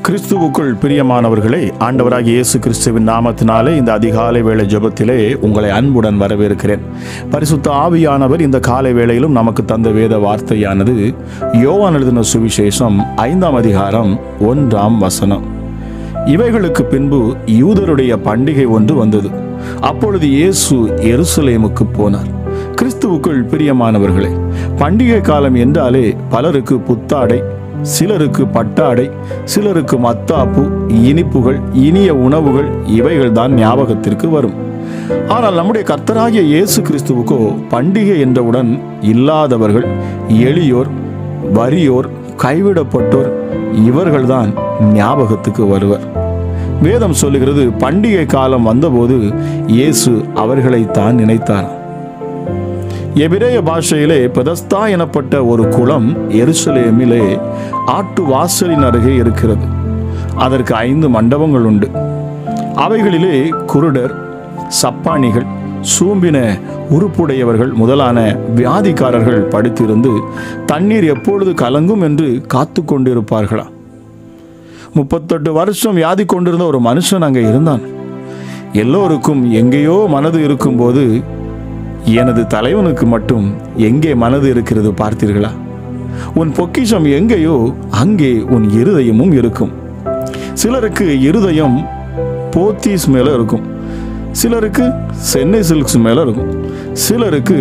கிறிஸ்துவுக்குள் பிரியமானவர்களே ஆண்டவராகிய இயேசு கிறிஸ்துவின் நாமத்தினாலே இந்த அதிகாலை வேளை ஜெபத்திலே உங்களை அன்புடன் வரவேற்கிறேன் பரிசுத்த ஆவியானவர் இந்த காலை வேளையிலும் நமக்கு தந்த வேத வார்த்தையானது யோவான் எழுதின சுவிசேஷம் ஐந்தாம் அதிகாரம் ஒன்றாம் வசனம் இவைகளுக்கு பின்பு யூதருடைய பண்டிகை ஒன்று வந்தது அப்பொழுது இயேசு எருசலேமுக்கு போனார் கிறிஸ்துவுக்குள் பிரியமானவர்களே பண்டிகை காலம் என்றாலே பலருக்கு புத்தாடை சிலருக்கு பட்டாடை சிலருக்கு மத்தாப்பு இனிப்புகள் இனிய உணவுகள் இவைகள்தான் ஞாபகத்திற்கு வரும் ஆனால் நம்முடைய கர்த்தராகிய இயேசு கிறிஸ்துவுக்கோ பண்டிகை என்றவுடன் இல்லாதவர்கள் எளியோர் வறியோர் கைவிடப்பட்டோர் இவர்கள்தான் ஞாபகத்துக்கு வருவர் வேதம் சொல்லுகிறது பண்டிகை காலம் வந்தபோது இயேசு அவர்களைத்தான் நினைத்தார் எபிரேய பாஷையிலே பெதஸ்தா எனப்பட்ட ஒரு குளம் எருசலேமிலே ஆட்டு வாசலின் அருகே இருக்கிறது அதற்கு ஐந்து மண்டபங்கள் உண்டு அவைகளிலே குருடர் சப்பானிகள் சூம்பின உறுப்புடையவர்கள் முதலான வியாதிக்காரர்கள் படுத்திருந்து தண்ணீர் எப்பொழுது கலங்கும் என்று காத்து கொண்டிருப்பார்களாம் முப்பத்தெட்டு வருஷம் வியாதி கொண்டிருந்த ஒரு மனுஷன் அங்கே இருந்தான் எல்லோருக்கும் எங்கேயோ மனது இருக்கும்போது எனது தலைவனுக்கு மட்டும் எங்கே மனது இருக்கிறது பார்த்தீர்களா உன் பொக்கிஷம் எங்கேயோ அங்கே உன் இருதயமும் இருக்கும் சிலருக்கு இருதயம் போத்தீஸ் மேல இருக்கும் சிலருக்கு சென்னை சில்க்ஸ் மேல இருக்கும் சிலருக்கு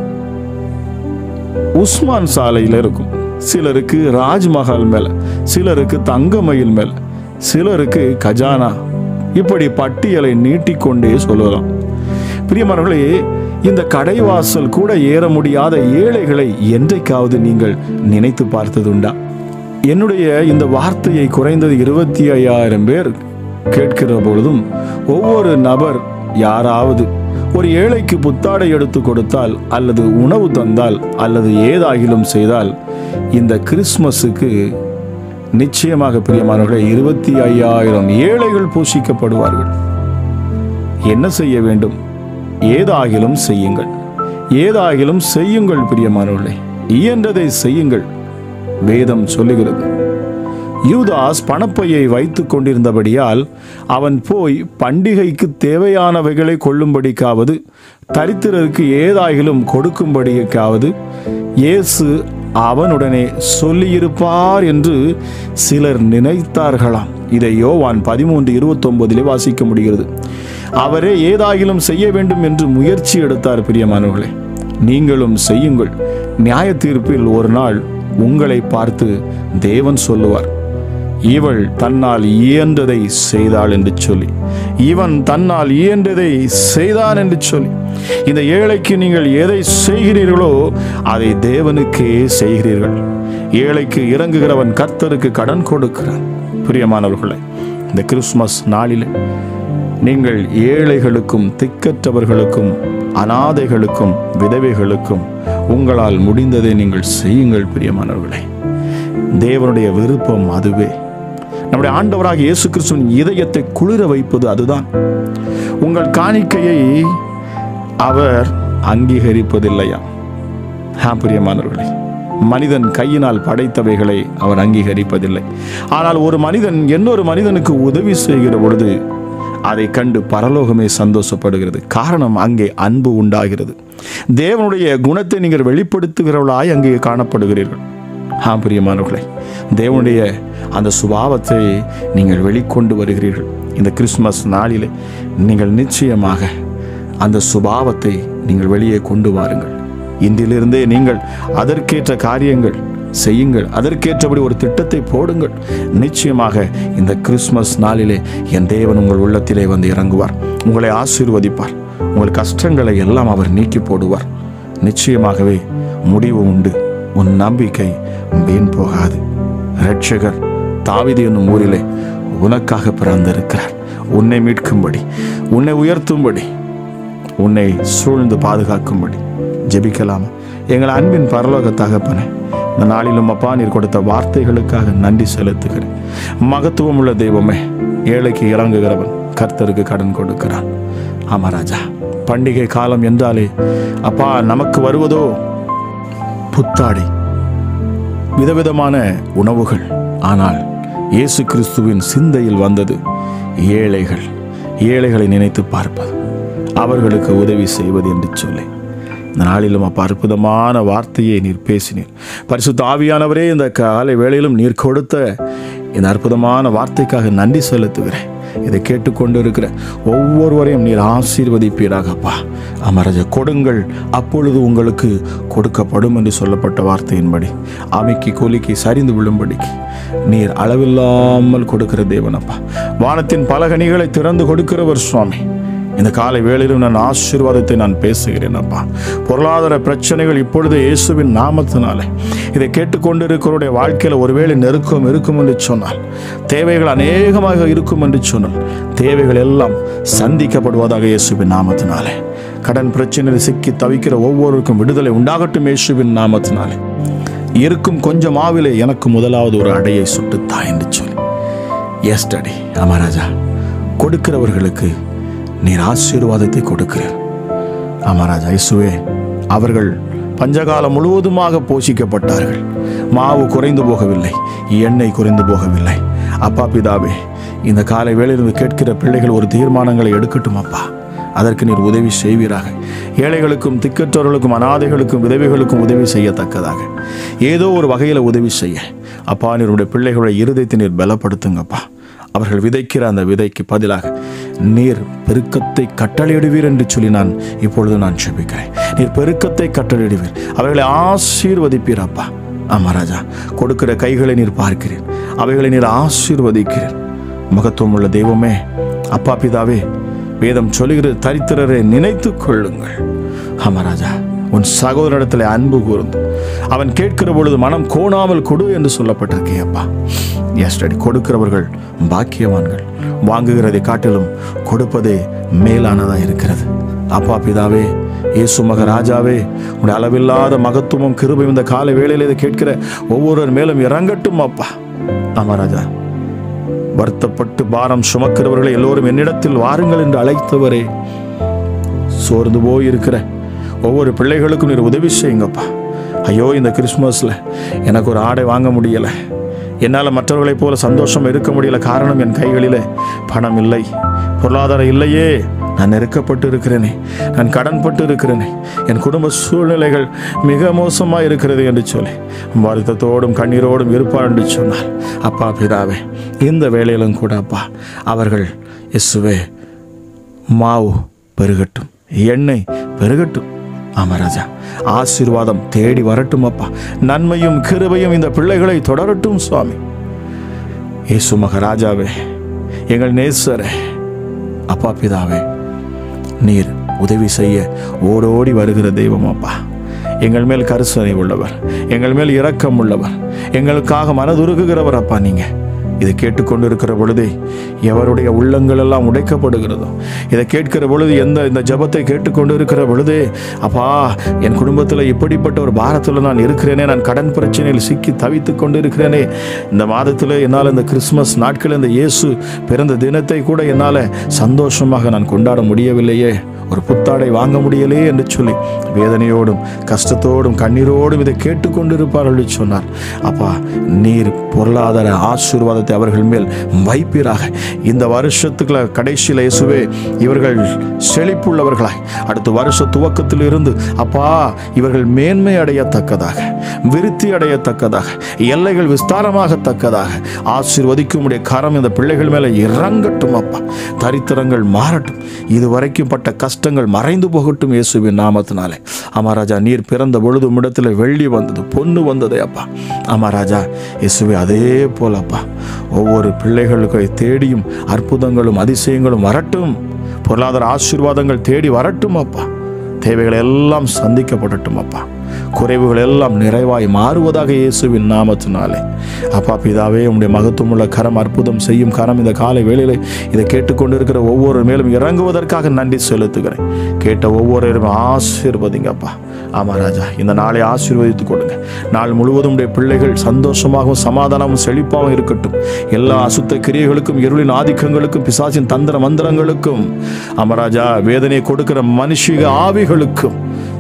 உஸ்மான் சாலையில் இருக்கும் சிலருக்கு ராஜ்மஹால் மேல சிலருக்கு தங்கமயில் மேல சிலருக்கு கஜானா இப்படி பட்டியலை நீட்டிக்கொண்டே சொல்லலாம் பிரியமானவர்களே இந்த கடைவாசல் கூட ஏற முடியாத ஏழைகளை என்றைக்காவது நீங்கள் நினைத்து பார்த்ததுண்டா என்னுடைய இந்த வார்த்தையை குறைந்தது இருபத்தி ஐயாயிரம் பேர் கேட்கிற பொழுதும் ஒவ்வொரு நபர் யாராவது ஒரு ஏழைக்கு புத்தாடை எடுத்து கொடுத்தால் அல்லது உணவு தந்தால் அல்லது ஏதாகிலும் செய்தால் இந்த கிறிஸ்மஸுக்கு நிச்சயமாக பிரியமானவர்களே இருபத்தி ஐயாயிரம் ஏழைகள் போஷிக்கப்படுவார்கள் என்ன செய்ய வேண்டும் ஏதாகிலும் செய்யுங்கள் ஏதாகிலும் செய்யுங்கள் பிரியமானவர்களே இயன்றதை செய்யுங்கள் வேதம் சொல்லுகிறது யூதாஸ் பணப்பையை வைத்துக் கொண்டிருந்தபடியால் அவன் போய் பண்டிகைக்கு தேவையானவைகளை கொள்ளும்படிக்காவது தரித்திரருக்கு ஏதாகிலும் கொடுக்கும்படிக்காவது இயேசு அவனுடனே சொல்லியிருப்பார் என்று சிலர் நினைத்தார்களாம் இதை யோவான் பதிமூன்று இருபத்தொன்பதிலே வாசிக்க முடிகிறது அவரே ஏதாகிலும் செய்ய வேண்டும் என்று முயற்சி எடுத்தார் பிரியமானவர்களே நீங்களும் செய்யுங்கள் நியாய தீர்ப்பில் ஒரு நாள் உங்களை பார்த்து தேவன் சொல்லுவார் இவள் தன்னால் இயன்றதை செய்தாள் என்று சொல்லி இவன் தன்னால் இயன்றதை செய்தான் என்று சொல்லி இந்த ஏழைக்கு நீங்கள் எதை செய்கிறீர்களோ அதை தேவனுக்கே செய்கிறீர்கள் ஏழைக்கு இறங்குகிறவன் கர்த்தருக்கு கடன் கொடுக்கிறான் பிரியமானவர்களே இந்த கிறிஸ்மஸ் நாளிலே நீங்கள் ஏழைகளுக்கும் திக்கற்றவர்களுக்கும் அனாதைகளுக்கும் விதவைகளுக்கும் உங்களால் முடிந்ததை நீங்கள் செய்யுங்கள் பிரியமானவர்களே தேவனுடைய விருப்பம் அதுவே நம்முடைய ஆண்டவராக இயேசு கிறிஸ்துவின் இதயத்தை குளிர வைப்பது அதுதான் உங்கள் காணிக்கையை அவர் அங்கீகரிப்பதில்லையா ஆ பிரியமானவர்களே மனிதன் கையினால் படைத்தவைகளை அவர் அங்கீகரிப்பதில்லை ஆனால் ஒரு மனிதன் இன்னொரு மனிதனுக்கு உதவி செய்கிற பொழுது அதை கண்டு பரலோகமே சந்தோஷப்படுகிறது காரணம் அங்கே அன்பு உண்டாகிறது தேவனுடைய குணத்தை நீங்கள் வெளிப்படுத்துகிறவர்களாய் அங்கே காணப்படுகிறீர்கள் ஆ பிரியமானவர்களே தேவனுடைய அந்த சுபாவத்தை நீங்கள் வெளிக்கொண்டு வருகிறீர்கள் இந்த கிறிஸ்மஸ் நாளிலே நீங்கள் நிச்சயமாக அந்த சுபாவத்தை நீங்கள் வெளியே கொண்டு வாருங்கள் இன்றிலிருந்தே நீங்கள் அதற்கேற்ற காரியங்கள் செய்யுங்கள் அதற்கேற்றபடி ஒரு திட்டத்தை போடுங்கள் நிச்சயமாக இந்த கிறிஸ்மஸ் நாளிலே என் தேவன் உங்கள் உள்ளத்திலே வந்து இறங்குவார் உங்களை ஆசீர்வதிப்பார் உங்கள் கஷ்டங்களை எல்லாம் அவர் நீக்கி போடுவார் நிச்சயமாகவே முடிவு உண்டு உன் நம்பிக்கை வீண் போகாது இரட்சகர் தாவிதி என்னும் ஊரிலே உனக்காக பிறந்திருக்கிறார் உன்னை மீட்கும்படி உன்னை உயர்த்தும்படி உன்னை சூழ்ந்து பாதுகாக்கும்படி ஜெபிக்கலாமா எங்கள் அன்பின் பரலோக தகப்பனே இந்த நாளிலும் அப்பா நீர் கொடுத்த வார்த்தைகளுக்காக நன்றி செலுத்துகிறேன் மகத்துவம் உள்ள தெய்வமே ஏழைக்கு இறங்குகிறவன் கர்த்தருக்கு கடன் கொடுக்கிறான் ஆமா ராஜா பண்டிகை காலம் என்றாலே அப்பா நமக்கு வருவதோ புத்தாடை விதவிதமான உணவுகள் ஆனால் இயேசு கிறிஸ்துவின் சிந்தையில் வந்தது ஏழைகள் ஏழைகளை நினைத்து பார்ப்பது அவர்களுக்கு உதவி செய்வது என்று சொல்லி இந்த நாளிலும் அப்பா அற்புதமான வார்த்தையை நீர் பேசினீர் பரிசுத்த ஆவியானவரே இந்த காலை வேளையிலும் நீர் கொடுத்த இந்த அற்புதமான வார்த்தைக்காக நன்றி செலுத்துகிறேன் இதை கேட்டுக்கொண்டு இருக்கிற ஒவ்வொருவரையும் நீர் ஆசீர்வதிப்பீராகப்பா அமரஜ கொடுங்கள் அப்பொழுது உங்களுக்கு கொடுக்கப்படும் என்று சொல்லப்பட்ட வார்த்தையின்படி அமைக்கி கொலிக்கி சரிந்து விழும்படிக்கு நீர் அளவில்லாமல் கொடுக்கிற தேவனப்பா வானத்தின் பலகனிகளை திறந்து கொடுக்கிறவர் சுவாமி இந்த காலை வேளையிலும் நான் ஆசீர்வாதத்தை நான் பேசுகிறேன் அப்பா பொருளாதார பிரச்சனைகள் இப்பொழுது இயேசுவின் நாமத்தினாலே இதை கேட்டுக்கொண்டிருக்கிறவருடைய வாழ்க்கையில் ஒருவேளை நெருக்கம் இருக்கும் என்று சொன்னால் தேவைகள் அநேகமாக இருக்கும் என்று சொன்னால் தேவைகள் எல்லாம் சந்திக்கப்படுவதாக இயேசுவின் நாமத்தினாலே கடன் பிரச்சனையில் சிக்கி தவிக்கிற ஒவ்வொருவருக்கும் விடுதலை உண்டாகட்டும் இயேசுவின் நாமத்தினாலே இருக்கும் கொஞ்சம் ஆவிலே எனக்கு முதலாவது ஒரு அடையை சுட்டுத்தா என்று சொல்லி எஸ் டாடி அமராஜா கொடுக்கிறவர்களுக்கு நீர் ஆசீர்வாதத்தை கொடுக்கிறார் அமராஜா இயேசுவே அவர்கள் பஞ்சகாலம் முழுவதுமாக போஷிக்கப்பட்டார்கள் மாவு குறைந்து போகவில்லை எண்ணெய் குறைந்து போகவில்லை அப்பா பிதாவே இந்த காலை வேளையிலிருந்து கேட்கிற பிள்ளைகள் ஒரு தீர்மானங்களை எடுக்கட்டும் அப்பா அதற்கு நீர் உதவி செய்வீராக ஏழைகளுக்கும் திக்கற்றவர்களுக்கும் அனாதைகளுக்கும் விதவைகளுக்கும் உதவி செய்யத்தக்கதாக ஏதோ ஒரு வகையில் உதவி செய்ய அப்பா நீருடைய பிள்ளைகளுடைய இருதயத்தை நீர் பலப்படுத்துங்கப்பா அவர்கள் விதைக்கிற அந்த விதைக்கு பதிலாக நீர் பெருக்கத்தை கட்டளையிடுவீர் என்று சொல்லி நான் இப்பொழுது நான் செபிக்கிறேன் நீர் பெருக்கத்தை கட்டளையிடுவீர் அவர்களை ஆசீர்வதிப்பீர் அப்பா ஆமா ராஜா கொடுக்கிற கைகளை நீர் பார்க்கிறீர் அவைகளை நீர் ஆசீர்வதிக்கிறீர் மகத்துவம் உள்ள தெய்வமே அப்பா பிதாவே வேதம் சொல்லுகிறது தரித்திரரை நினைத்துக் கொள்ளுங்கள் ஆமா ராஜா உன் சகோதரிடத்தில் அன்பு கூர்ந்து அவன் கேட்கிற பொழுது மனம் கோணாமல் கொடு என்று சொல்லப்பட்டிருக்கே அப்பா எஸ் டாடி கொடுக்கிறவர்கள் பாக்கியவான்கள் வாங்குகிறதை காட்டிலும் கொடுப்பதே மேலானதா இருக்கிறது அப்பா பிதாவே இயேசு மக ராஜாவே உடைய அளவில்லாத மகத்துவம் கிருபையும் இந்த காலை வேளையில இதை கேட்கிற ஒவ்வொருவர் மேலும் இறங்கட்டும் அப்பா ஆமா ராஜா வருத்தப்பட்டு பாரம் சுமக்கிறவர்களை எல்லோரும் என்னிடத்தில் வாருங்கள் என்று அழைத்தவரே சோர்ந்து போய் இருக்கிற ஒவ்வொரு பிள்ளைகளுக்கும் நீர் உதவி செய்யுங்கப்பா ஐயோ இந்த கிறிஸ்மஸில் எனக்கு ஒரு ஆடை வாங்க முடியலை என்னால் மற்றவர்களைப் போல சந்தோஷம் இருக்க முடியல காரணம் என் கைகளிலே பணம் இல்லை பொருளாதாரம் இல்லையே நான் நெருக்கப்பட்டு இருக்கிறேனே நான் கடன்பட்டு இருக்கிறேனே என் குடும்ப சூழ்நிலைகள் மிக மோசமாக இருக்கிறது என்று சொல்லி வருத்தத்தோடும் கண்ணீரோடும் இருப்பார் என்று சொன்னார் அப்பா பிதாவே இந்த வேளையிலும் கூட அப்பா அவர்கள் இயேசுவே மாவு பெருகட்டும் எண்ணெய் பெருகட்டும் ஆமா ராஜா ஆசீர்வாதம் தேடி வரட்டும் அப்பா நன்மையும் கிருபையும் இந்த பிள்ளைகளை தொடரட்டும் சுவாமி இயேசு மகராஜாவே எங்கள் நேசரே அப்பா பிதாவே நீர் உதவி செய்ய ஓடோடி வருகிற தெய்வம் அப்பா எங்கள் மேல் கரிசனை உள்ளவர் எங்கள் மேல் இரக்கம் உள்ளவர் எங்களுக்காக மனதுருகுகிறவர் அப்பா நீங்க இதை கேட்டுக்கொண்டு இருக்கிற பொழுதே எவருடைய உள்ளங்கள் எல்லாம் உடைக்கப்படுகிறதோ இதை கேட்கிற பொழுது எந்த இந்த ஜபத்தை கேட்டுக்கொண்டு இருக்கிற பொழுதே அப்பா என் குடும்பத்தில் இப்படிப்பட்ட ஒரு பாரத்தில் நான் இருக்கிறேனே நான் கடன் பிரச்சனையில் சிக்கி தவித்து கொண்டு இருக்கிறேனே இந்த மாதத்தில் என்னால் இந்த கிறிஸ்மஸ் நாட்கள் இந்த இயேசு பிறந்த தினத்தை கூட என்னால் சந்தோஷமாக நான் கொண்டாட முடியவில்லையே ஒரு புத்தாடை வாங்க முடியலையே என்று சொல்லி வேதனையோடும் கஷ்டத்தோடும் கண்ணீரோடும் இதை கேட்டுக்கொண்டிருப்பார்கள் என்று சொன்னார் அப்பா நீர் பொருளாதார ஆசீர்வாதத்தை அவர்கள் மேல் வைப்பீராக இந்த வருஷத்துக்குள்ள கடைசியில் இயேசுவே இவர்கள் செழிப்புள்ளவர்களாய் அடுத்த வருஷ துவக்கத்தில் இருந்து அப்பா இவர்கள் மேன்மை அடையத்தக்கதாக விருத்தி அடையத்தக்கதாக எல்லைகள் விஸ்தாரமாகத்தக்கதாக ஆசீர்வதிக்கும் உடைய கரம் இந்த பிள்ளைகள் மேலே இறங்கட்டும் அப்பா தரித்திரங்கள் மாறட்டும் இதுவரைக்கும் பட்ட கஷ்டங்கள் மறைந்து போகட்டும் இயேசுவின் நாமத்தினாலே ஆமா ராஜா நீர் பிறந்த பொழுது இடத்துல வெள்ளி வந்தது பொண்ணு வந்ததே அப்பா ஆமா ராஜா இயேசுவே அதே போல அப்பா ஒவ்வொரு பிள்ளைகளுக்கு தேடியும் அற்புதங்களும் அதிசயங்களும் வரட்டும் பொருளாதார ஆசீர்வாதங்கள் தேடி வரட்டும் அப்பா தேவைகள் எல்லாம் சந்திக்கப்படட்டும் அப்பா குறைவுகள் எல்லாம் நிறைவாய் மாறுவதாக இயேசுவின் நாமத்தினாலே அப்பா பிதாவே உம்முடைய மகத்துவமுள்ள கரம் அற்புதம் செய்யும் கரம் இந்த காலை வேளையிலே இதை கேட்டுக்கொண்டிருக்கிற ஒவ்வொரு மேலும் இறங்குவதற்காக நன்றி செலுத்துகிறேன் கேட்ட ஒவ்வொருவரும் ஆசீர்வதிங்கப்பா ஆமா ராஜா இந்த நாளை ஆசீர்வதித்து கொடுங்க நாள் முழுவதும் உடைய பிள்ளைகள் சந்தோஷமாகவும் சமாதானமும் செழிப்பாகவும் இருக்கட்டும் எல்லா அசுத்த கிரியைகளுக்கும் இருளின் ஆதிக்கங்களுக்கும் பிசாசின் தந்திர மந்திரங்களுக்கும் அமராஜா வேதனையை கொடுக்கிற மனுஷிக ஆவிகளுக்கும்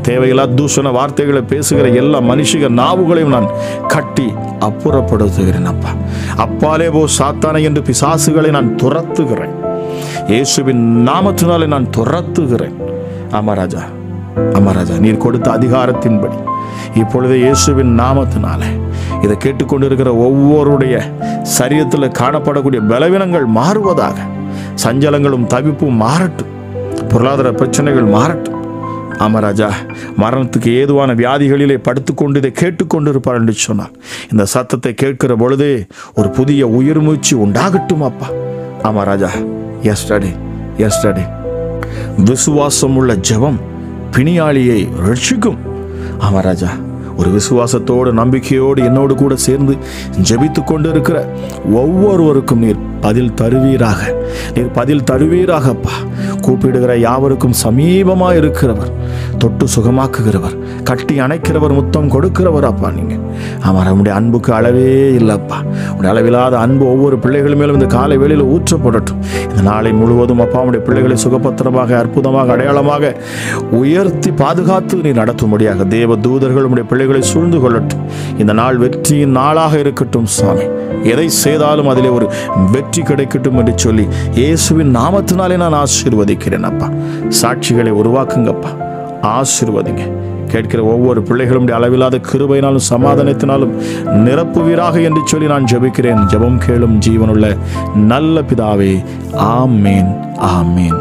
தேவையில்லா தூஷண வார்த்தைகளை பேசுகிற எல்லா மனுஷிக நாவுகளையும் நான் கட்டி அப்புறப்படுத்துகிறேன் அப்பா அப்பாலே போ சாத்தானை என்று பிசாசுகளை நான் துரத்துகிறேன் இயேசுவின் நாமத்தினாலே நான் துரத்துகிறேன் ஆமா ராஜா ஆமா ராஜா நீர் கொடுத்த அதிகாரத்தின்படி இப்பொழுது இயேசுவின் நாமத்தினாலே இதை கேட்டுக்கொண்டிருக்கிற ஒவ்வொருடைய சரீரத்தில் காணப்படக்கூடிய பலவீனங்கள் மாறுவதாக சஞ்சலங்களும் தவிப்பும் மாறட்டும் பொருளாதார பிரச்சனைகள் மாறட்டும் ஆமராஜா மரணத்துக்கு ஏதுவான வியாதிகளிலே படுத்துக்கொண்டு இதை கேட்டுக்கொண்டிருப்பார் என்று சொன்னார் இந்த சத்தத்தை கேட்கிற பொழுதே ஒரு புதிய உயிர் மூச்சு உண்டாகட்டும் அப்பா ஆமா ராஜா எஸ்டே எஸ்டே விசுவாசம் உள்ள ஜெபம் பிணியாளியை ரட்சிக்கும் ஆமா ராஜா ஒரு விசுவாசத்தோடு நம்பிக்கையோடு என்னோடு கூட சேர்ந்து ஜெபித்து கொண்டு இருக்கிற ஒவ்வொருவருக்கும் நீர் பதில் தருவீராக நீர் பதில் தருவீராகப்பா கூப்பிடுகிற யாவருக்கும் சமீபமாக இருக்கிறவர் தொட்டு சுகமாக்குகிறவர் கட்டி அணைக்கிறவர் முத்தம் கொடுக்கிறவர் அப்பா நீங்க ஆமாம் நம்முடைய அன்புக்கு அளவே இல்லைப்பா உடைய அளவில்லாத அன்பு ஒவ்வொரு பிள்ளைகள் மேலும் இந்த காலை வேளையில் ஊற்றப்படட்டும் இந்த நாளை முழுவதும் அப்பா உடைய பிள்ளைகளை சுகபத்திரமாக அற்புதமாக அடையாளமாக உயர்த்தி பாதுகாத்து நீ நடத்தும்படியாக தேவ தூதர்கள் உடைய பிள்ளைகளை சூழ்ந்து கொள்ளட்டும் இந்த நாள் வெற்றியின் நாளாக இருக்கட்டும் சுவாமி எதை செய்தாலும் அதிலே ஒரு வெற்றி கிடைக்கட்டும் என்று சொல்லி இயேசுவின் நாமத்தினாலே நான் ஆசீர்வதிக்கிறேன் அப்பா சாட்சிகளை உருவாக்குங்கப்பா ஆசீர்வதிங்க கேட்கிற ஒவ்வொரு பிள்ளைகளும் அளவில்லாத கிருபையினாலும் சமாதானத்தினாலும் நிரப்புவீராக என்று சொல்லி நான் ஜெபிக்கிறேன் ஜெபம் கேளும் ஜீவனுள்ள நல்ல பிதாவே ஆமேன் ஆமேன்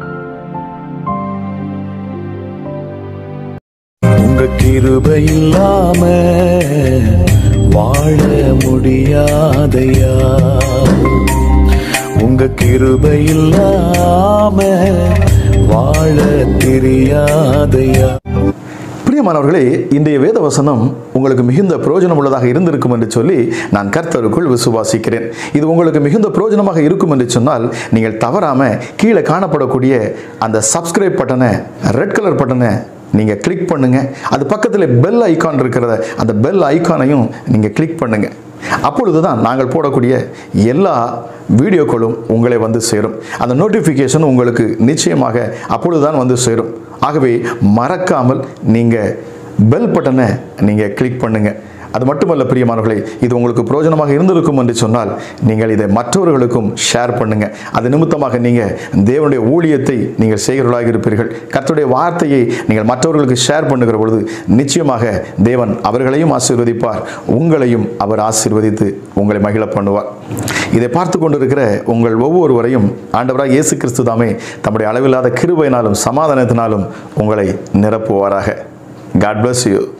உங்க கிருபை இல்லாம வாழ முடியாதையா உங்க கிருபை இல்லாம வாழ தெரியாதையா பிரியமானவர்களே இன்றைய வேத வசனம் உங்களுக்கு மிகுந்த பிரயோஜனம் உள்ளதாக இருந்திருக்கும் என்று சொல்லி நான் கர்த்தருக்குள் விசுவாசிக்கிறேன் இது உங்களுக்கு மிகுந்த பிரயோஜனமாக இருக்கும் என்று சொன்னால் நீங்கள் தவறாம கீழே காணப்படக்கூடிய அந்த சப்ஸ்கிரைப் பட்டனை ரெட் கலர் பட்டனை நீங்கள் கிளிக் பண்ணுங்க அது பக்கத்தில் பெல் ஐகான் இருக்கிறத அந்த பெல் ஐகானையும் நீங்கள் கிளிக் பண்ணுங்க அப்பொழுது தான் நாங்கள் போடக்கூடிய எல்லா வீடியோக்களும் உங்களை வந்து சேரும் அந்த நோட்டிஃபிகேஷன் உங்களுக்கு நிச்சயமாக அப்பொழுது தான் வந்து சேரும் ஆகவே மறக்காமல் நீங்கள் பெல் பட்டனை நீங்கள் கிளிக் பண்ணுங்கள் அது மட்டுமல்ல பிரியமானவர்களே இது உங்களுக்கு பிரயோஜனமாக இருந்திருக்கும் என்று சொன்னால் நீங்கள் இதை மற்றவர்களுக்கும் ஷேர் பண்ணுங்க அது நிமித்தமாக நீங்கள் தேவனுடைய ஊழியத்தை நீங்கள் செய்கிறவர்களாக இருப்பீர்கள் கர்த்தருடைய வார்த்தையை நீங்கள் மற்றவர்களுக்கு ஷேர் பண்ணுகிற பொழுது நிச்சயமாக தேவன் அவர்களையும் ஆசீர்வதிப்பார் உங்களையும் அவர் ஆசீர்வதித்து உங்களை மகிழ பண்ணுவார் இதை பார்த்து கொண்டிருக்கிற உங்கள் ஒவ்வொருவரையும் ஆண்டவராக இயேசு கிறிஸ்து தாமே தம்முடைய அளவில்லாத கிருபையினாலும் சமாதானத்தினாலும் உங்களை நிரப்புவாராக காட் bless you